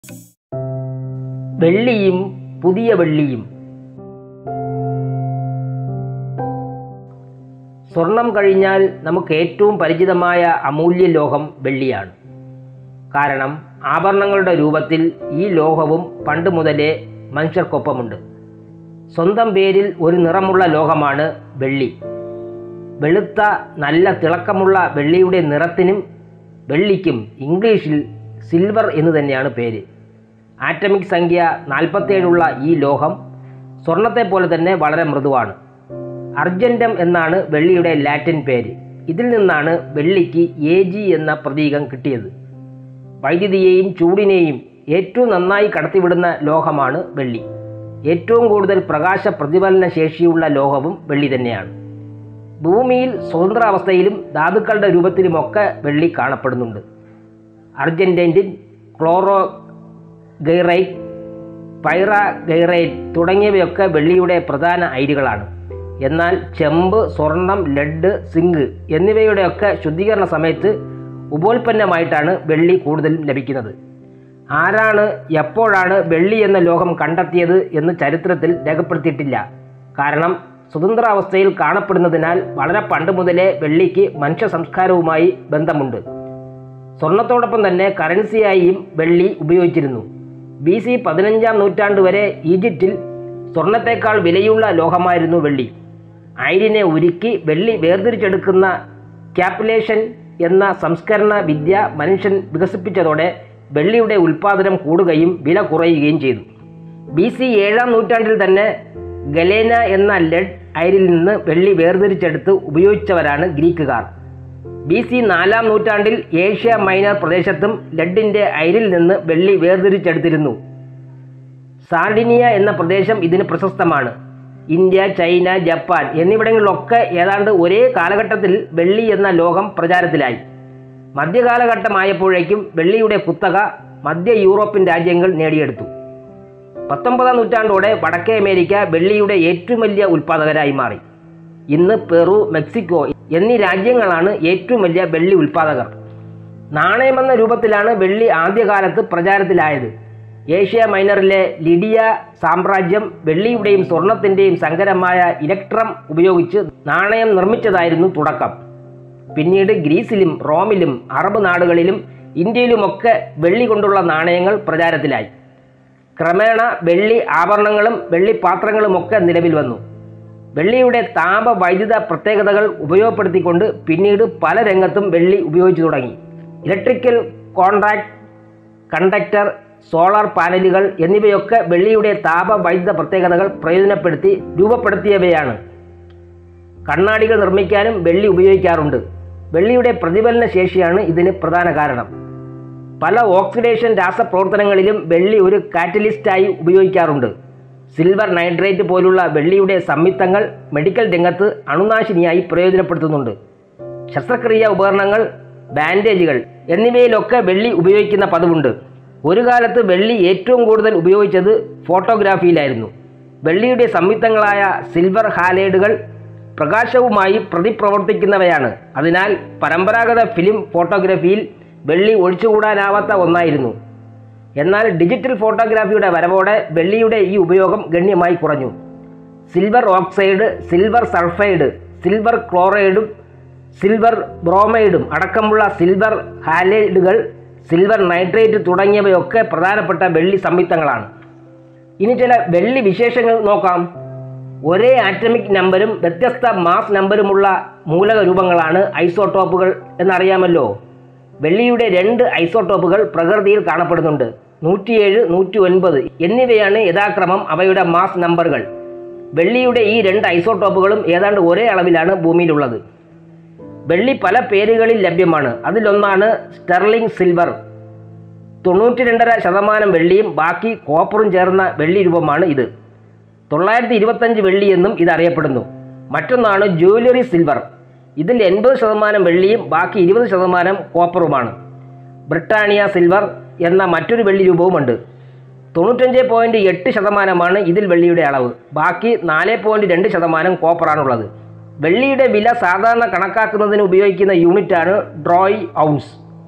വെള്ളിയും പുതിയ വെള്ളിയും സ്വർണം കഴിഞ്ഞാൽ നമുക്ക് ഏറ്റവും പരിചിതമായ അമൂല്യ ലോഹം വെള്ളിയാണ് കാരണം ആഭരണങ്ങളുടെ രൂപത്തിൽ ഈ ലോഹവും പണ്ട് മുതലേ മനുഷ്യർക്കൊപ്പമുണ്ട് സ്വന്തം പേരിൽ ഒരു നിറമുള്ള ലോഹമാണ് വെള്ളി വെളുത്ത നല്ല തിളക്കമുള്ള വെള്ളിയുടെ നിറത്തിനും വെള്ളിക്കും ഇംഗ്ലീഷിൽ സിൽവർ എന്ന് തന്നെയാണ് പേര് ആറ്റമിക് സംഖ്യ നാൽപ്പത്തേഴുള്ള ഈ ലോഹം സ്വർണത്തെ പോലെ തന്നെ വളരെ മൃദുവാണ് അർജൻറ്റം എന്നാണ് വെള്ളിയുടെ ലാറ്റിൻ പേര് ഇതിൽ നിന്നാണ് വെള്ളിക്ക് എ ജി എന്ന പ്രതീകം കിട്ടിയത് വൈദ്യുതിയെയും ചൂടിനെയും ഏറ്റവും നന്നായി കടത്തിവിടുന്ന ലോഹമാണ് വെള്ളി ഏറ്റവും കൂടുതൽ പ്രകാശ പ്രതിഫലന ശേഷിയുള്ള ലോഹവും വെള്ളി തന്നെയാണ് ഭൂമിയിൽ സ്വതന്ത്ര അവസ്ഥയിലും ധാതുക്കളുടെ രൂപത്തിലുമൊക്കെ വെള്ളി കാണപ്പെടുന്നുണ്ട് അർജൻറ്റൈൻ ക്ലോറോ ഗൈറൈറ്റ് പൈറാഗൈറൈറ്റ് തുടങ്ങിയവയൊക്കെ വെള്ളിയുടെ പ്രധാന അയിരുകളാണ് എന്നാൽ ചെമ്പ് സ്വർണം ലെഡ് സിങ്ക് എന്നിവയുടെയൊക്കെ ശുദ്ധീകരണ സമയത്ത് ഉപോൽപ്പന്നമായിട്ടാണ് വെള്ളി കൂടുതലും ലഭിക്കുന്നത് ആരാണ് എപ്പോഴാണ് വെള്ളി എന്ന ലോഹം കണ്ടെത്തിയത് എന്ന് ചരിത്രത്തിൽ രേഖപ്പെടുത്തിയിട്ടില്ല കാരണം സ്വതന്ത്രാവസ്ഥയിൽ കാണപ്പെടുന്നതിനാൽ വളരെ പണ്ട് മുതലേ വെള്ളിക്ക് മനുഷ്യ സംസ്കാരവുമായി ബന്ധമുണ്ട് സ്വർണത്തോടൊപ്പം തന്നെ കറൻസിയായും വെള്ളി ഉപയോഗിച്ചിരുന്നു ബി സി പതിനഞ്ചാം നൂറ്റാണ്ട് വരെ ഈജിപ്തിൽ സ്വർണത്തേക്കാൾ വിലയുള്ള ലോഹമായിരുന്നു വെള്ളി അയിരിനെ ഉരുക്കി വെള്ളി വേർതിരിച്ചെടുക്കുന്ന ക്യാപ്പുലേഷൻ എന്ന സംസ്കരണ വിദ്യ മനുഷ്യൻ വികസിപ്പിച്ചതോടെ വെള്ളിയുടെ ഉൽപ്പാദനം കൂടുകയും വില കുറയുകയും ചെയ്തു ബി സി ഏഴാം നൂറ്റാണ്ടിൽ തന്നെ ഗലേന എന്ന ലെഡ് അയിരിൽ നിന്ന് വെള്ളി വേർതിരിച്ചെടുത്ത് ഉപയോഗിച്ചവരാണ് ഗ്രീക്കുകാർ ബി സി നാലാം നൂറ്റാണ്ടിൽ ഏഷ്യ മൈനർ പ്രദേശത്തും ലെഡിൻ്റെ അയിരിൽ നിന്ന് വെള്ളി വേർതിരിച്ചെടുത്തിരുന്നു സാർഡിനിയ എന്ന പ്രദേശം ഇതിന് പ്രശസ്തമാണ് ഇന്ത്യ ചൈന ജപ്പാൻ എന്നിവിടങ്ങളിലൊക്കെ ഏതാണ്ട് ഒരേ കാലഘട്ടത്തിൽ വെള്ളി എന്ന ലോകം പ്രചാരത്തിലായി മധ്യകാലഘട്ടമായപ്പോഴേക്കും വെള്ളിയുടെ കുത്തക മധ്യ യൂറോപ്യൻ രാജ്യങ്ങൾ നേടിയെടുത്തു പത്തൊമ്പതാം നൂറ്റാണ്ടോടെ വടക്കേ അമേരിക്ക വെള്ളിയുടെ ഏറ്റവും വലിയ ഉൽപ്പാദകരായി മാറി ഇന്ന് പെറു മെക്സിക്കോ എന്നീ രാജ്യങ്ങളാണ് ഏറ്റവും വലിയ വെള്ളി ഉൽപ്പാദകർ നാണയമെന്ന രൂപത്തിലാണ് വെള്ളി ആദ്യകാലത്ത് പ്രചാരത്തിലായത് ഏഷ്യ മൈനറിലെ ലിഡിയ സാമ്രാജ്യം വെള്ളിയുടെയും സ്വർണത്തിൻ്റെയും സങ്കരമായ ഇലക്ട്രം ഉപയോഗിച്ച് നാണയം നിർമ്മിച്ചതായിരുന്നു തുടക്കം പിന്നീട് ഗ്രീസിലും റോമിലും അറബ് നാടുകളിലും ഇന്ത്യയിലുമൊക്കെ വെള്ളി കൊണ്ടുള്ള നാണയങ്ങൾ പ്രചാരത്തിലായി ക്രമേണ വെള്ളി ആഭരണങ്ങളും വെള്ളി പാത്രങ്ങളുമൊക്കെ നിലവിൽ വന്നു വെള്ളിയുടെ താപ വൈദ്യുത പ്രത്യേകതകൾ ഉപയോഗപ്പെടുത്തിക്കൊണ്ട് പിന്നീട് പല രംഗത്തും വെള്ളി ഉപയോഗിച്ചു തുടങ്ങി ഇലക്ട്രിക്കൽ കോൺട്രാക്ട് കണ്ടക്ടർ സോളാർ പാനലുകൾ എന്നിവയൊക്കെ വെള്ളിയുടെ താപ വൈദ്യുത പ്രത്യേകതകൾ പ്രയോജനപ്പെടുത്തി രൂപപ്പെടുത്തിയവയാണ് കണ്ണാടികൾ നിർമ്മിക്കാനും വെള്ളി ഉപയോഗിക്കാറുണ്ട് വെള്ളിയുടെ പ്രതിഫലന ശേഷിയാണ് ഇതിന് പ്രധാന കാരണം പല ഓക്സിഡേഷൻ രാസപ്രവർത്തനങ്ങളിലും വെള്ളി ഒരു കാറ്റലിസ്റ്റായി ഉപയോഗിക്കാറുണ്ട് സിൽവർ നൈട്രേറ്റ് പോലുള്ള വെള്ളിയുടെ സംയുക്തങ്ങൾ മെഡിക്കൽ രംഗത്ത് അണുനാശിനിയായി പ്രയോജനപ്പെടുത്തുന്നുണ്ട് ശസ്ത്രക്രിയ ഉപകരണങ്ങൾ ബാൻഡേജുകൾ എന്നിവയിലൊക്കെ വെള്ളി ഉപയോഗിക്കുന്ന പതിവുണ്ട് ഒരു കാലത്ത് വെള്ളി ഏറ്റവും കൂടുതൽ ഉപയോഗിച്ചത് ഫോട്ടോഗ്രാഫിയിലായിരുന്നു വെള്ളിയുടെ സംയുക്തങ്ങളായ സിൽവർ ഹാലൈഡുകൾ പ്രകാശവുമായി പ്രതിപ്രവർത്തിക്കുന്നവയാണ് അതിനാൽ പരമ്പരാഗത ഫിലിം ഫോട്ടോഗ്രാഫിയിൽ വെള്ളി ഒഴിച്ചുകൂടാനാവാത്ത ഒന്നായിരുന്നു എന്നാൽ ഡിജിറ്റൽ ഫോട്ടോഗ്രാഫിയുടെ വരവോടെ വെള്ളിയുടെ ഈ ഉപയോഗം ഗണ്യമായി കുറഞ്ഞു silver oxide silver sulphide silver ക്ലോറൈഡും സിൽവർ ബ്രോമൈഡും അടക്കമുള്ള സിൽവർ ഹാലൈഡുകൾ സിൽവർ നൈട്രേറ്റ് തുടങ്ങിയവയൊക്കെ പ്രധാനപ്പെട്ട വെള്ളി സംയുക്തങ്ങളാണ് ഇനി ചില വെള്ളി വിശേഷങ്ങൾ നോക്കാം ഒരേ ആറ്റമിക് നമ്പരും വ്യത്യസ്ത മാസ് നമ്പരുമുള്ള മൂലക രൂപങ്ങളാണ് ഐസോട്ടോപ്പുകൾ എന്നറിയാമല്ലോ വെള്ളിയുടെ രണ്ട് ഐസോട്ടോപ്പുകൾ പ്രകൃതിയിൽ കാണപ്പെടുന്നുണ്ട് നൂറ്റിയേഴ് നൂറ്റി ഒൻപത് എന്നിവയാണ് യഥാക്രമം അവയുടെ മാസ് നമ്പറുകൾ വെള്ളിയുടെ ഈ രണ്ട് ഐസോട്ടോപ്പുകളും ഏതാണ്ട് ഒരേ അളവിലാണ് ഭൂമിയിലുള്ളത് വെള്ളി പല പേരുകളിൽ ലഭ്യമാണ് അതിലൊന്നാണ് സ്റ്റെർലിംഗ് സിൽവർ തൊണ്ണൂറ്റി രണ്ടര ശതമാനം വെള്ളിയും ബാക്കി കോപ്പറും ചേർന്ന വെള്ളി രൂപമാണ് ഇത് തൊള്ളായിരത്തി ഇരുപത്തഞ്ച് വെള്ളി എന്നും ഇത് അറിയപ്പെടുന്നു മറ്റൊന്നാണ് ജ്വല്ലറി സിൽവർ ഇതിൽ എൺപത് ശതമാനം വെള്ളിയും ബാക്കി ഇരുപത് ശതമാനം കോപ്പറുമാണ് ബ്രിട്ടാനിയ സിൽവർ എന്ന മറ്റൊരു വെള്ളി രൂപവുമുണ്ട് തൊണ്ണൂറ്റഞ്ച് പോയിൻറ്റ് എട്ട് ശതമാനമാണ് ഇതിൽ വെള്ളിയുടെ അളവ് ബാക്കി നാല് പോയിൻറ്റ് രണ്ട് ശതമാനം കോപ്പറാണുള്ളത് വെള്ളിയുടെ വില സാധാരണ കണക്കാക്കുന്നതിന് ഉപയോഗിക്കുന്ന യൂണിറ്റാണ് ഡ്രോയ് ഔൺസ്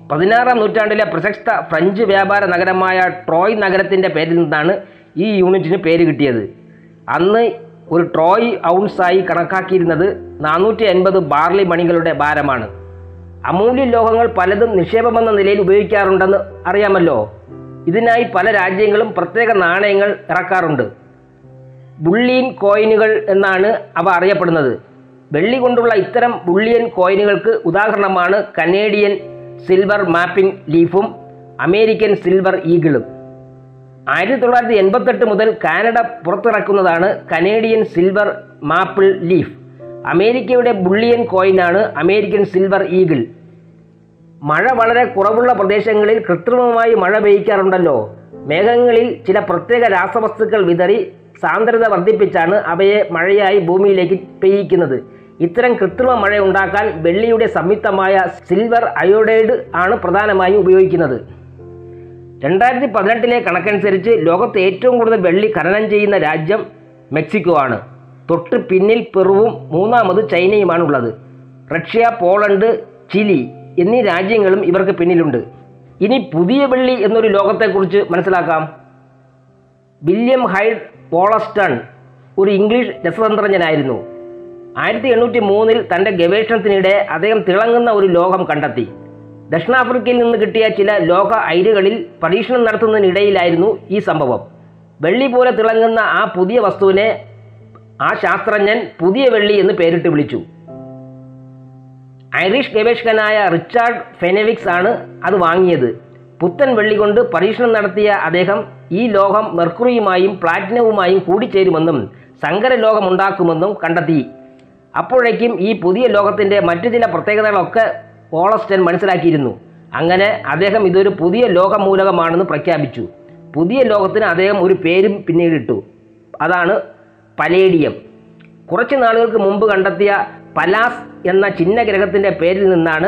പതിനാറാം നൂറ്റാണ്ടിലെ പ്രശസ്ത ഫ്രഞ്ച് വ്യാപാര നഗരമായ ട്രോയ് നഗരത്തിൻ്റെ പേരിൽ നിന്നാണ് ഈ യൂണിറ്റിന് പേര് കിട്ടിയത് അന്ന് ഒരു ട്രോയ് ഔൺസായി കണക്കാക്കിയിരുന്നത് നാനൂറ്റി അൻപത് ബാർലി മണികളുടെ ഭാരമാണ് അമൂല്യ ലോഹങ്ങൾ പലതും നിക്ഷേപമെന്ന നിലയിൽ ഉപയോഗിക്കാറുണ്ടെന്ന് അറിയാമല്ലോ ഇതിനായി പല രാജ്യങ്ങളും പ്രത്യേക നാണയങ്ങൾ ഇറക്കാറുണ്ട് ബുള്ളിയൻ കോയിനുകൾ എന്നാണ് അവ അറിയപ്പെടുന്നത് വെള്ളി കൊണ്ടുള്ള ഇത്തരം ബുള്ളിയൻ കോയിനുകൾക്ക് ഉദാഹരണമാണ് കനേഡിയൻ സിൽവർ മാപ്പിംഗ് ലീഫും അമേരിക്കൻ സിൽവർ ഈഗിളും ആയിരത്തി തൊള്ളായിരത്തി എൺപത്തെട്ട് മുതൽ കാനഡ പുറത്തിറക്കുന്നതാണ് കനേഡിയൻ സിൽവർ മാപ്പിൾ ലീഫ് അമേരിക്കയുടെ ബുള്ളിയൻ കോയിനാണ് അമേരിക്കൻ സിൽവർ ഈഗിൾ മഴ വളരെ കുറവുള്ള പ്രദേശങ്ങളിൽ കൃത്രിമമായി മഴ പെയ്യ്ക്കാറുണ്ടല്ലോ മേഘങ്ങളിൽ ചില പ്രത്യേക രാസവസ്തുക്കൾ വിതറി സാന്ദ്രത വർദ്ധിപ്പിച്ചാണ് അവയെ മഴയായി ഭൂമിയിലേക്ക് പെയ്യിക്കുന്നത് ഇത്തരം കൃത്രിമ മഴ ഉണ്ടാക്കാൻ വെള്ളിയുടെ സംയുക്തമായ സിൽവർ അയോഡൈഡ് ആണ് പ്രധാനമായും ഉപയോഗിക്കുന്നത് രണ്ടായിരത്തി പതിനെട്ടിലെ കണക്കനുസരിച്ച് ലോകത്ത് ഏറ്റവും കൂടുതൽ വെള്ളി ഖനനം ചെയ്യുന്ന രാജ്യം മെക്സിക്കോ ആണ് തൊട്ട് പിന്നിൽ പെറുവും മൂന്നാമത് ചൈനയുമാണുള്ളത് റഷ്യ പോളണ്ട് ചിലി എന്നീ രാജ്യങ്ങളും ഇവർക്ക് പിന്നിലുണ്ട് ഇനി പുതിയ വെള്ളി എന്നൊരു ലോകത്തെക്കുറിച്ച് മനസ്സിലാക്കാം വില്യം ഹൈഡ് പോളസ്റ്റൺ ഒരു ഇംഗ്ലീഷ് രസതന്ത്രജ്ഞനായിരുന്നു ആയിരത്തി എണ്ണൂറ്റി മൂന്നിൽ തൻ്റെ ഗവേഷണത്തിനിടെ അദ്ദേഹം തിളങ്ങുന്ന ഒരു ലോകം കണ്ടെത്തി ദക്ഷിണാഫ്രിക്കയിൽ നിന്ന് കിട്ടിയ ചില ലോക അയിരുകളിൽ പരീക്ഷണം നടത്തുന്നതിനിടയിലായിരുന്നു ഈ സംഭവം വെള്ളി പോലെ തിളങ്ങുന്ന ആ പുതിയ വസ്തുവിനെ ആ ശാസ്ത്രജ്ഞൻ പുതിയ വെള്ളി എന്ന് പേരിട്ട് വിളിച്ചു ഐറിഷ് ഗവേഷകനായ റിച്ചാർഡ് ഫെനവിക്സ് ആണ് അത് വാങ്ങിയത് പുത്തൻ വെള്ളി കൊണ്ട് പരീക്ഷണം നടത്തിയ അദ്ദേഹം ഈ ലോകം മെർക്കുറിയുമായും പ്ലാറ്റിനവുമായും കൂടിച്ചേരുമെന്നും സങ്കര ലോകമുണ്ടാക്കുമെന്നും കണ്ടെത്തി അപ്പോഴേക്കും ഈ പുതിയ ലോകത്തിൻ്റെ മറ്റു ചില പ്രത്യേകതകളൊക്കെ ഓളസ്റ്റൻ മനസ്സിലാക്കിയിരുന്നു അങ്ങനെ അദ്ദേഹം ഇതൊരു പുതിയ ലോകമൂലകമാണെന്ന് പ്രഖ്യാപിച്ചു പുതിയ ലോകത്തിന് അദ്ദേഹം ഒരു പേരും പിന്നീടിട്ടു അതാണ് പലേഡിയം കുറച്ച് നാളുകൾക്ക് മുമ്പ് കണ്ടെത്തിയ പലാസ് എന്ന ചിഹ്ന ഗ്രഹത്തിൻ്റെ പേരിൽ നിന്നാണ്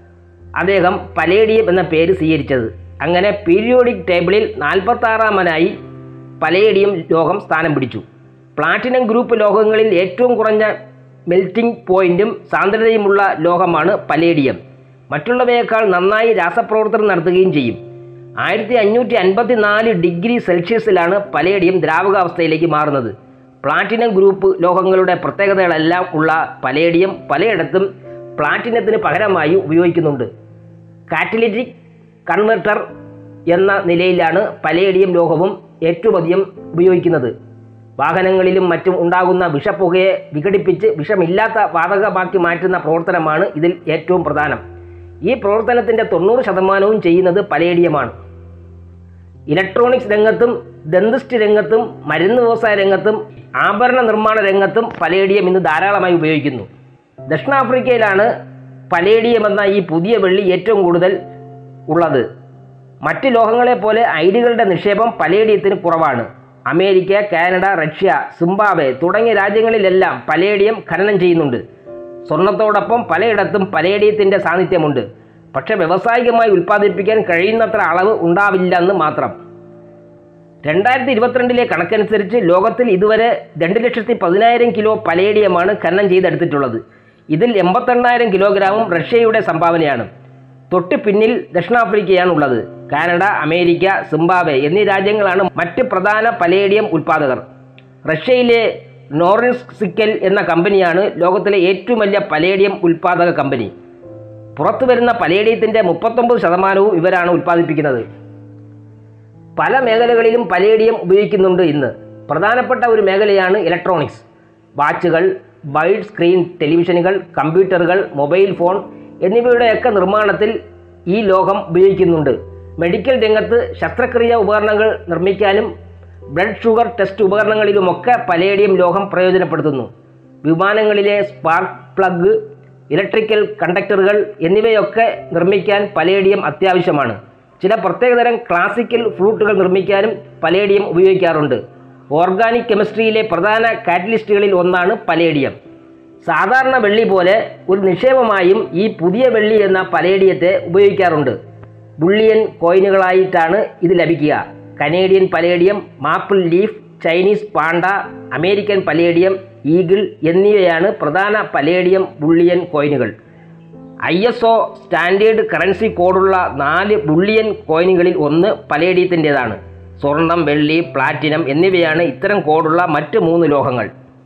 അദ്ദേഹം പലേഡിയം എന്ന പേര് സ്വീകരിച്ചത് അങ്ങനെ പീരിയോഡിക് ടേബിളിൽ നാൽപ്പത്താറാമനായി പലേഡിയം ലോകം സ്ഥാനം പിടിച്ചു പ്ലാറ്റിനം ഗ്രൂപ്പ് ലോഹങ്ങളിൽ ഏറ്റവും കുറഞ്ഞ മെൽറ്റിംഗ് പോയിന്റും സാന്ദ്രതയുമുള്ള ലോഹമാണ് പലേഡിയം മറ്റുള്ളവയേക്കാൾ നന്നായി രാസപ്രവർത്തനം നടത്തുകയും ചെയ്യും ആയിരത്തി അഞ്ഞൂറ്റി അൻപത്തി നാല് ഡിഗ്രി സെൽഷ്യസിലാണ് പലേഡിയം ദ്രാവകാവസ്ഥയിലേക്ക് മാറുന്നത് പ്ലാറ്റിനം ഗ്രൂപ്പ് ലോഹങ്ങളുടെ പ്രത്യേകതകളെല്ലാം ഉള്ള പലേഡിയം പലയിടത്തും പ്ലാറ്റിനത്തിന് പകരമായി ഉപയോഗിക്കുന്നുണ്ട് കാറ്റലിറ്റിക് കൺവെർട്ടർ എന്ന നിലയിലാണ് പലേഡിയം ലോഹവും ഏറ്റവും അധികം ഉപയോഗിക്കുന്നത് വാഹനങ്ങളിലും മറ്റും ഉണ്ടാകുന്ന വിഷപ്പുകയെ വിഘടിപ്പിച്ച് വിഷമില്ലാത്ത വാതകമാക്കി മാറ്റുന്ന പ്രവർത്തനമാണ് ഇതിൽ ഏറ്റവും പ്രധാനം ഈ പ്രവർത്തനത്തിൻ്റെ തൊണ്ണൂറ് ശതമാനവും ചെയ്യുന്നത് പലേഡിയമാണ് ഇലക്ട്രോണിക്സ് രംഗത്തും ദന്തിസ്റ്റ് രംഗത്തും മരുന്ന് വ്യവസായ രംഗത്തും ആഭരണ നിർമ്മാണ രംഗത്തും പലേഡിയം ഇന്ന് ധാരാളമായി ഉപയോഗിക്കുന്നു ദക്ഷിണാഫ്രിക്കയിലാണ് പലേഡിയം എന്ന ഈ പുതിയ വെള്ളി ഏറ്റവും കൂടുതൽ ഉള്ളത് മറ്റ് ലോഹങ്ങളെ പോലെ ഐഡികളുടെ നിക്ഷേപം പലേഡിയത്തിന് കുറവാണ് അമേരിക്ക കാനഡ റഷ്യ സിംബാബ്വെ തുടങ്ങിയ രാജ്യങ്ങളിലെല്ലാം പലേഡിയം ഖനനം ചെയ്യുന്നുണ്ട് സ്വർണത്തോടൊപ്പം പലയിടത്തും പലേഡിയത്തിൻ്റെ സാന്നിധ്യമുണ്ട് പക്ഷേ വ്യാവസായികമായി ഉൽപ്പാദിപ്പിക്കാൻ കഴിയുന്നത്ര അളവ് ഉണ്ടാവില്ലെന്ന് മാത്രം രണ്ടായിരത്തി ഇരുപത്തിരണ്ടിലെ കണക്കനുസരിച്ച് ലോകത്തിൽ ഇതുവരെ രണ്ട് ലക്ഷത്തി പതിനായിരം കിലോ പലേഡിയമാണ് ഖനനം ചെയ്തെടുത്തിട്ടുള്ളത് ഇതിൽ എൺപത്തെണ്ണായിരം കിലോഗ്രാമും റഷ്യയുടെ സംഭാവനയാണ് തൊട്ട് പിന്നിൽ ദക്ഷിണാഫ്രിക്കയാണ് ഉള്ളത് കാനഡ അമേരിക്ക സിംബാബ്വെ എന്നീ രാജ്യങ്ങളാണ് മറ്റ് പ്രധാന പലേഡിയം ഉൽപ്പാദകർ റഷ്യയിലെ നോറിൻസിക്കൽ എന്ന കമ്പനിയാണ് ലോകത്തിലെ ഏറ്റവും വലിയ പലേഡിയം ഉൽപ്പാദക കമ്പനി പുറത്തു വരുന്ന പലേഡിയത്തിൻ്റെ മുപ്പത്തൊമ്പത് ശതമാനവും ഇവരാണ് ഉൽപ്പാദിപ്പിക്കുന്നത് പല മേഖലകളിലും പലേഡിയം ഉപയോഗിക്കുന്നുണ്ട് ഇന്ന് പ്രധാനപ്പെട്ട ഒരു മേഖലയാണ് ഇലക്ട്രോണിക്സ് വാച്ചുകൾ വൈഡ് സ്ക്രീൻ ടെലിവിഷനുകൾ കമ്പ്യൂട്ടറുകൾ മൊബൈൽ ഫോൺ എന്നിവയുടെയൊക്കെ നിർമ്മാണത്തിൽ ഈ ലോഹം ഉപയോഗിക്കുന്നുണ്ട് മെഡിക്കൽ രംഗത്ത് ശസ്ത്രക്രിയ ഉപകരണങ്ങൾ നിർമ്മിക്കാനും ബ്ലഡ് ഷുഗർ ടെസ്റ്റ് ഉപകരണങ്ങളിലുമൊക്കെ പലേഡിയം ലോഹം പ്രയോജനപ്പെടുത്തുന്നു വിമാനങ്ങളിലെ സ്പാർക്ക് പ്ലഗ് ഇലക്ട്രിക്കൽ കണ്ടക്ടറുകൾ എന്നിവയൊക്കെ നിർമ്മിക്കാൻ പലേഡിയം അത്യാവശ്യമാണ് ചില പ്രത്യേകതരം ക്ലാസിക്കൽ ഫ്ലൂട്ടുകൾ നിർമ്മിക്കാനും പലേഡിയം ഉപയോഗിക്കാറുണ്ട് ഓർഗാനിക് കെമിസ്ട്രിയിലെ പ്രധാന കാറ്റലിസ്റ്റുകളിൽ ഒന്നാണ് പലേഡിയം സാധാരണ വെള്ളി പോലെ ഒരു നിക്ഷേപമായും ഈ പുതിയ വെള്ളി എന്ന പലേഡിയത്തെ ഉപയോഗിക്കാറുണ്ട് ബുള്ളിയൻ കോയിനുകളായിട്ടാണ് ഇത് ലഭിക്കുക Canadian palladium maple leaf Chinese panda American palladium eagle എന്നിവയാണ് പ്രധാന പലേഡിയം ബുള്ളിയൻ കോയിനുകൾ I S O standard currency കോഡുള്ള നാല് ബുള്ളിയൻ കോയിനുകളിൽ ഒന്ന് പലേഡിയത്തിൻ്റെതാണ് സ്വർണം വെള്ളി പ്ലാറ്റിനം എന്നിവയാണ് ഇത്തരം കോഡുള്ള മറ്റ് മൂന്ന് ലോഹങ്ങൾ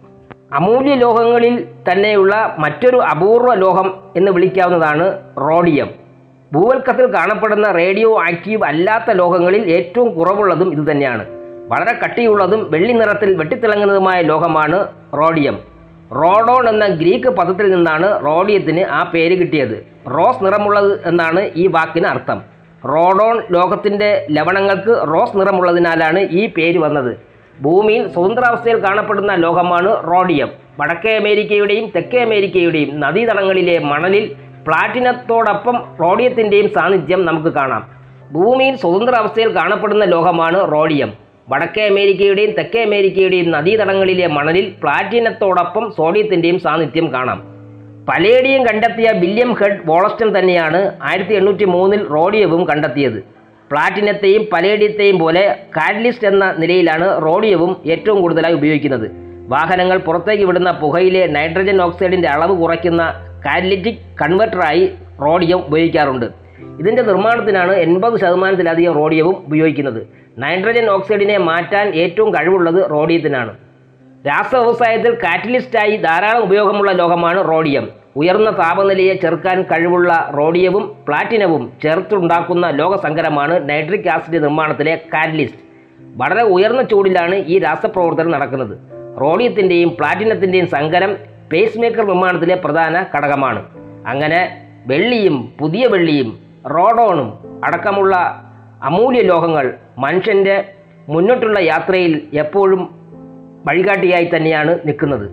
അമൂല്യ ലോഹങ്ങളിൽ തന്നെയുള്ള മറ്റൊരു അപൂർവ ലോഹം എന്ന് വിളിക്കാവുന്നതാണ് റോഡിയം ഭൂവൽക്കത്തിൽ കാണപ്പെടുന്ന റേഡിയോ ആക്റ്റീവ് അല്ലാത്ത ലോഹങ്ങളിൽ ഏറ്റവും കുറവുള്ളതും ഇതുതന്നെയാണ് വളരെ കട്ടിയുള്ളതും വെള്ളി നിറത്തിൽ വെട്ടിത്തിളങ്ങുന്നതുമായ ലോഹമാണ് റോഡിയം റോഡോൺ എന്ന ഗ്രീക്ക് പദത്തിൽ നിന്നാണ് റോഡിയത്തിന് ആ പേര് കിട്ടിയത് റോസ് നിറമുള്ളത് എന്നാണ് ഈ വാക്കിന് അർത്ഥം റോഡോൺ ലോകത്തിൻ്റെ ലവണങ്ങൾക്ക് റോസ് നിറമുള്ളതിനാലാണ് ഈ പേര് വന്നത് ഭൂമിയിൽ സ്വതന്ത്രാവസ്ഥയിൽ കാണപ്പെടുന്ന ലോഹമാണ് റോഡിയം വടക്കേ അമേരിക്കയുടെയും തെക്കേ അമേരിക്കയുടെയും നദീതടങ്ങളിലെ മണലിൽ പ്ലാറ്റിനത്തോടൊപ്പം റോഡിയത്തിൻ്റെയും സാന്നിധ്യം നമുക്ക് കാണാം ഭൂമിയിൽ സ്വതന്ത്രാവസ്ഥയിൽ കാണപ്പെടുന്ന ലോഹമാണ് റോഡിയം വടക്കേ അമേരിക്കയുടെയും തെക്കേ അമേരിക്കയുടെയും നദീതടങ്ങളിലെ മണലിൽ പ്ലാറ്റിനത്തോടൊപ്പം സോഡിയത്തിൻ്റെയും സാന്നിധ്യം കാണാം പലേഡിയം കണ്ടെത്തിയ വില്യം ഹെഡ് വോളസ്റ്റൺ തന്നെയാണ് ആയിരത്തി എണ്ണൂറ്റി മൂന്നിൽ റോഡിയവും കണ്ടെത്തിയത് പ്ലാറ്റിനത്തെയും പലേഡിയത്തെയും പോലെ കാറ്റലിസ്റ്റ് എന്ന നിലയിലാണ് റോഡിയവും ഏറ്റവും കൂടുതലായി ഉപയോഗിക്കുന്നത് വാഹനങ്ങൾ പുറത്തേക്ക് വിടുന്ന പുകയിലെ നൈട്രജൻ ഓക്സൈഡിൻ്റെ അളവ് കുറയ്ക്കുന്ന കാറ്റലിറ്റിക് കൺവെർട്ടറായി റോഡിയം ഉപയോഗിക്കാറുണ്ട് ഇതിൻ്റെ നിർമ്മാണത്തിനാണ് എൺപത് ശതമാനത്തിലധികം റോഡിയവും ഉപയോഗിക്കുന്നത് നൈട്രജൻ ഓക്സൈഡിനെ മാറ്റാൻ ഏറ്റവും കഴിവുള്ളത് റോഡിയത്തിനാണ് രാസവ്യവസായത്തിൽ കാറ്റലിസ്റ്റായി ധാരാളം ഉപയോഗമുള്ള ലോഹമാണ് റോഡിയം ഉയർന്ന താപനിലയെ ചെറുക്കാൻ കഴിവുള്ള റോഡിയവും പ്ലാറ്റിനവും ചേർത്തുണ്ടാക്കുന്ന ലോഹസങ്കരമാണ് നൈട്രിക് ആസിഡ് നിർമ്മാണത്തിലെ കാറ്റലിസ്റ്റ് വളരെ ഉയർന്ന ചൂടിലാണ് ഈ രാസപ്രവർത്തനം നടക്കുന്നത് റോഡിയത്തിൻ്റെയും പ്ലാറ്റിനത്തിൻ്റെയും സങ്കരം പേസ് മേക്കർ നിർമ്മാണത്തിലെ പ്രധാന ഘടകമാണ് അങ്ങനെ വെള്ളിയും പുതിയ വെള്ളിയും റോഡോണും അടക്കമുള്ള അമൂല്യ ലോഹങ്ങൾ മനുഷ്യൻ്റെ മുന്നോട്ടുള്ള യാത്രയിൽ എപ്പോഴും വഴികാട്ടിയായി തന്നെയാണ് നിൽക്കുന്നത്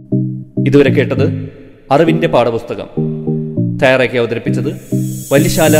ഇതുവരെ കേട്ടത് അറിവിന്റെ പാഠപുസ്തകം തയ്യാറാക്കി അവതരിപ്പിച്ചത് വല്യശാല